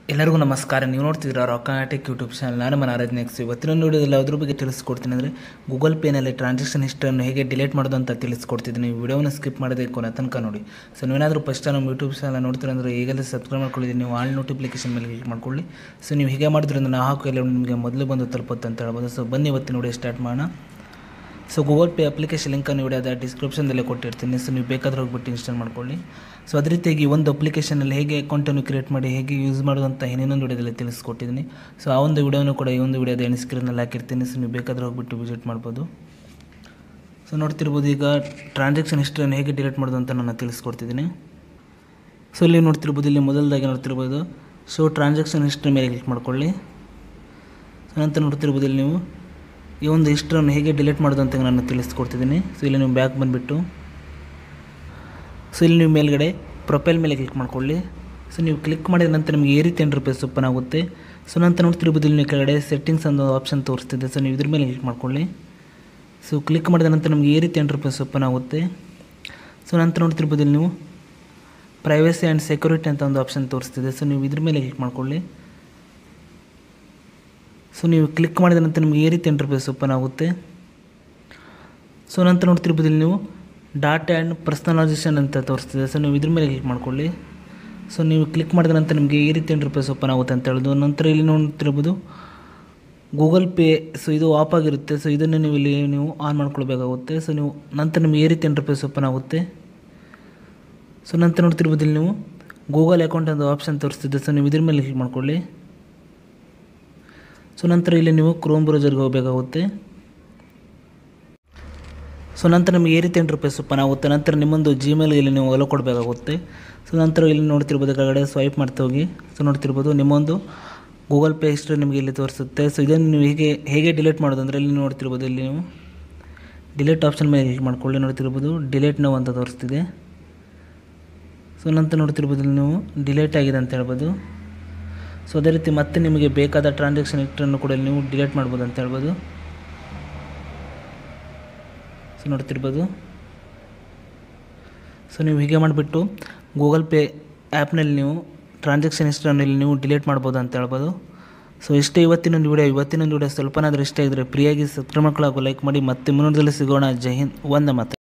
ಎಲ್ಲರಿಗೂ ನಮಸ್ಕಾರ ನೀವು ನೋಡ್ತಿದ್ದೀರಾ ರಾಕಾಟಿಕ್ ಯೂಟ್ಯೂಬ್ ಚಾನಲ್ ನಾನು ಮನ ಆರಾಧನೆ ನೆಕ್ಸ್ಟ್ ಇವತ್ತಿನ ವಿಡಿಯೋದಲ್ಲಿ ಅದ್ರ ಬಗ್ಗೆ ತಿಳಿಸ್ಕೊಡ್ತೀನಿ ಅಂದರೆ ಗೂಗಲ್ ಪೇನಲ್ಲಿ ಟ್ರಾನ್ಸಾಕ್ಷನ್ ಹಿಸ್ಟ್ರಿಯನ್ನು ಹೇಗೆ ಡಿಲೀಟ್ ಮಾಡೋದು ಅಂತ ತಿಳಿಸ್ಕೊಡ್ತಿದ್ದೀನಿ ವಿಡಿಯೋನ ಸ್ಕಿಪ್ ಮಾಡದೆ ಕೊನೆ ತನಕ ನೋಡಿ ಸೊ ನೀವೇನಾದರೂ ಫಸ್ಟ್ ನಮ್ಮ ಯೂಟ್ಯೂಬ್ ಚಾನಲ್ ನೋಡ್ತೀರ ಅಂದರೆ ಈಗಲೇ ಸಬ್ಸ್ಕ್ರೈಬ್ ಮಾಡ್ಕೊಳ್ಳಿ ನೀವು ಆಲ್ ನೋಟಿಫಿಕೇಶನ್ ಮೇಲೆ ಕ್ಲಿಕ್ ಮಾಡ್ಕೊಳ್ಳಿ ಸೊ ನೀವು ಹೀಗೆ ಮಾಡಿದ್ರಿಂದ ನಾವು ಹಾಕೋ ಎಲ್ಲ ನಿಮಗೆ ಮೊದಲು ಬಂದು ತಲುಪುತ್ತೆ ಅಂತ ಹೇಳ್ಬೋದು ಸೊ ಬನ್ನಿ ಇವತ್ತಿನ ವಿಡಿಯೋ ಸ್ಟಾರ್ಟ್ ಮಾಡೋಣ ಸೊ ಗೂಗಲ್ ಪೇ ಅಪ್ಲಿಕೇಶನ್ ಲಿಂಕನ್ನು ವಿಡಿಯೋದ ಡಿಸ್ಕ್ರಿಪ್ಷನ್ದಲ್ಲೇ ಕೊಟ್ಟಿರ್ತೀನಿ ಸೊ ನೀವು ಬೇಕಾದ್ರೆ ಹೋಗ್ಬಿಟ್ಟು ಇನ್ಸ್ಟಾಲ್ ಮಾಡ್ಕೊಳ್ಳಿ ಸೊ ಅದೇ ರೀತಿಯಾಗಿ ಒಂದು ಅಪ್ಲಿಕೇಶನಲ್ಲಿ ಹೇಗೆ ಅಕೌಂಟನ್ನು ಕ್ರಿಯೇಟ್ ಮಾಡಿ ಹೇಗೆ ಯೂಸ್ ಮಾಡೋದು ಅಂತ ಇನ್ನೊಂದು ವಿಡಿಯೋದಲ್ಲಿ ತಿಳಿಸ್ಕೊಟ್ಟಿದ್ದೀನಿ ಸೊ ಆ ಒಂದು ವಿಡಿಯೋನು ಕೂಡ ಈ ಒಂದು ವಿಡಿಯೋದ ಎಂಡ್ ಸ್ಕ್ರೀನಲ್ಲಿ ಹಾಕಿರ್ತೀನಿ ಸೊ ನೀವು ಬೇಕಾದ್ರೆ ಹೋಗ್ಬಿಟ್ಟು ವಿಸಿಟ್ ಮಾಡ್ಬೋದು ಸೊ ನೋಡ್ತಿರ್ಬೋದು ಈಗ ಟ್ರಾನ್ಸಾಕ್ಷನ್ ಹಿಸ್ಟ್ರಿಯನ್ನು ಹೇಗೆ ಡಿಲೀಟ್ ಮಾಡೋದು ಅಂತ ನಾನು ತಿಳಿಸ್ಕೊಡ್ತಿದ್ದೀನಿ ಸೊ ಇಲ್ಲಿ ನೋಡ್ತಿರ್ಬೋದು ಇಲ್ಲಿ ಮೊದಲದಾಗಿ ನೋಡ್ತಿರ್ಬೋದು ಸೊ ಟ್ರಾನ್ಸಾಕ್ಷನ್ ಹಿಸ್ಟ್ರಿ ಮೇಲೆ ಕ್ಲಿಕ್ ಮಾಡ್ಕೊಳ್ಳಿ ಸೊ ನಂತರ ನೋಡ್ತಿರ್ಬೋದು ಇಲ್ಲಿ ನೀವು ಈ ಒಂದು ಹಿಸ್ಟ್ರನ್ನು ಹೇಗೆ ಡಿಲೀಟ್ ಮಾಡೋದು ಅಂತ ನಾನು ತಿಳಿಸ್ಕೊಡ್ತಿದ್ದೀನಿ ಸೊ ಇಲ್ಲಿ ನೀವು ಬ್ಯಾಕ್ ಬಂದುಬಿಟ್ಟು ಸೊ ಇಲ್ಲಿ ನೀವು ಮೇಲ್ಗಡೆ ಪ್ರೊಫೈಲ್ ಮೇಲೆ ಕ್ಲಿಕ್ ಮಾಡ್ಕೊಳ್ಳಿ ಸೊ ನೀವು ಕ್ಲಿಕ್ ಮಾಡಿದ ನಂತರ ನಿಮಗೆ ಈ ರೀತಿ ಇಂಟರ್ಫೇಸ್ ಓಪನ್ ಆಗುತ್ತೆ ಸೊ ನಂತರ ನೋಡ್ತಿರ್ಬೋದು ಇಲ್ಲಿ ನೀವು ಕೆಳಗಡೆ ಸೆಟ್ಟಿಂಗ್ಸ್ ಅನ್ನೋ ಆಪ್ಷನ್ ತೋರಿಸ್ತಿದೆ ಸೊ ನೀವು ಇದ್ರ ಮೇಲೆ ಕ್ಲಿಕ್ ಮಾಡ್ಕೊಳ್ಳಿ ಸೊ ಕ್ಲಿಕ್ ಮಾಡಿದ ನಂತರ ನಿಮಗೆ ಈ ರೀತಿ ಇಂಟರ್ಫೇಸ್ ಓಪನ್ ಆಗುತ್ತೆ ಸೊ ನಂತರ ನೋಡ್ತಿರ್ಬೋದು ಇಲ್ಲಿ ನೀವು ಪ್ರೈವಸಿ ಆ್ಯಂಡ್ ಸೆಕ್ಯೂರಿಟಿ ಅಂತ ಒಂದು ಆಪ್ಷನ್ ತೋರಿಸ್ತಿದೆ ಸೊ ನೀವು ಇದ್ರ ಮೇಲೆ ಕ್ಲಿಕ್ ಮಾಡ್ಕೊಳ್ಳಿ ಸೊ ನೀವು ಕ್ಲಿಕ್ ಮಾಡಿದ ನಂತರ ನಿಮಗೆ ಈ ರೀತಿ ಇಂಟರ್ಫೇಸ್ ಓಪನ್ ಆಗುತ್ತೆ ಸೊ ನಂತರ ನೋಡ್ತಿರ್ಬೋದು ಇಲ್ಲಿ ನೀವು ಡಾಟಾ ಆ್ಯಂಡ್ ಪರ್ಸನಲೈಸೇಷನ್ ಅಂತ ತೋರಿಸ್ತಿದೆ ಸೊ ನೀವು ಇದ್ರ ಮೇಲೆ ಕ್ಲಿಕ್ ಮಾಡ್ಕೊಳ್ಳಿ ಸೊ ನೀವು ಕ್ಲಿಕ್ ಮಾಡಿದ ನಂತರ ನಿಮಗೆ ಈ ರೀತಿ ಇಂಟರ್ಫೇಸ್ ಓಪನ್ ಆಗುತ್ತೆ ಅಂತ ಹೇಳೋದು ನಂತರ ಇಲ್ಲಿ ನೋಡ್ತಿರ್ಬೋದು ಗೂಗಲ್ ಪೇ ಸೊ ಇದು ಆಫ್ ಆಗಿರುತ್ತೆ ಸೊ ಇದನ್ನು ನೀವು ಇಲ್ಲಿ ನೀವು ಆನ್ ಮಾಡ್ಕೊಳ್ಬೇಕಾಗುತ್ತೆ ಸೊ ನೀವು ನಂತರ ನಿಮಗೆ ಈ ರೀತಿ ಇಂಟರ್ಫೇಸ್ ಓಪನ್ ಆಗುತ್ತೆ ಸೊ ನಂತರ ನೋಡ್ತಿರ್ಬೋದು ಇಲ್ಲಿ ನೀವು ಗೂಗಲ್ ಅಕೌಂಟ್ ಅಂತ ಆಪ್ಷನ್ ತೋರಿಸ್ತಿದೆ ಸೊ ನೀವು ಇದ್ರ ಮೇಲೆ ಕ್ಲಿಕ್ ಮಾಡ್ಕೊಳ್ಳಿ ಸೊ ನಂತರ ಇಲ್ಲಿ ನೀವು ಕ್ರೋಮ್ ಬ್ರೌಸರ್ಗೆ ಹೋಗಬೇಕಾಗುತ್ತೆ ಸೊ ನಂತರ ನಿಮಗೆ ಈ ರೀತಿ ಇಂಟರ್ಫೇಸ್ ಓಪನ್ ಆಗುತ್ತೆ ನಂತರ ನಿಮ್ಮೊಂದು ಜಿಮೇಲ್ಗೆ ಇಲ್ಲಿ ನೀವು ಒಲ ಕೊಡಬೇಕಾಗುತ್ತೆ ಸೊ ನಂತರ ಇಲ್ಲಿ ನೋಡ್ತಿರ್ಬೋದು ಕೆಳಗಡೆ ಸ್ವೈಪ್ ಮಾಡ್ತಾ ಹೋಗಿ ಸೊ ನೋಡ್ತಿರ್ಬೋದು ನಿಮ್ಮೊಂದು ಗೂಗಲ್ ಪೇ ಹಿಸ್ಟ್ರಿ ನಿಮಗೆ ಇಲ್ಲಿ ತೋರಿಸುತ್ತೆ ಸೊ ಇದನ್ನು ನೀವು ಹೇಗೆ ಹೇಗೆ ಡಿಲೀಟ್ ಮಾಡೋದು ಅಂದರೆ ಇಲ್ಲಿ ನೋಡ್ತಿರ್ಬೋದು ಇಲ್ಲಿ ನೀವು ಡಿಲೀಟ್ ಆಪ್ಷನ್ ಮೇಲೆ ಕ್ಲಿಕ್ ಮಾಡ್ಕೊಳ್ಳಿ ನೋಡ್ತಿರ್ಬೋದು ಡಿಲೀಟ್ ನಾವು ಅಂತ ತೋರಿಸ್ತಿದೆ ಸೊ ನಂತರ ನೋಡ್ತಿರ್ಬೋದು ಇಲ್ಲಿ ನೀವು ಡಿಲೀಟ್ ಆಗಿದೆ ಅಂತ ಹೇಳ್ಬೋದು ಸೊ ಅದೇ ರೀತಿ ಮತ್ತೆ ನಿಮಗೆ ಬೇಕಾದ ಟ್ರಾನ್ಸಾಕ್ಷನ್ ಹಿಸ್ಟ್ರಿಯನ್ನು ಕೂಡ ಇಲ್ಲಿ ನೀವು ಡಿಲೀಟ್ ಮಾಡ್ಬೋದು ಅಂತ ಹೇಳ್ಬೋದು ಸೊ ನೋಡ್ತಿರ್ಬೋದು ಸೊ ನೀವು ಹೀಗೆ ಮಾಡಿಬಿಟ್ಟು ಗೂಗಲ್ ಪೇ ಆ್ಯಪ್ನಲ್ಲಿ ನೀವು ಟ್ರಾನ್ಸಾಕ್ಷನ್ ಹಿಸ್ಟ್ರಿಯನ್ನು ಇಲ್ಲಿ ನೀವು ಡಿಲೀಟ್ ಮಾಡ್ಬೋದು ಅಂತ ಹೇಳ್ಬೋದು ಸೊ ಇಷ್ಟೇ ಇವತ್ತಿನೊಂದು ವಿಡಿಯೋ ಇವತ್ತಿನೊಂದು ವಿಡಿಯೋ ಸ್ವಲ್ಪನಾದರೂ ಇಷ್ಟ ಇದ್ದರೆ ಫ್ರೀಯಾಗಿ ಸಬ್ಸ್ಕ್ರೈಬ್ ಮಾಡ್ಕೊಳ್ಳೋಕೆ ಲೈಕ್ ಮಾಡಿ ಮತ್ತೆ ಮುಂದಿನದಲ್ಲಿ ಸಿಗೋಣ ಜೈ ಹಿಂದ್ ಒಂದೇ ಮಾತು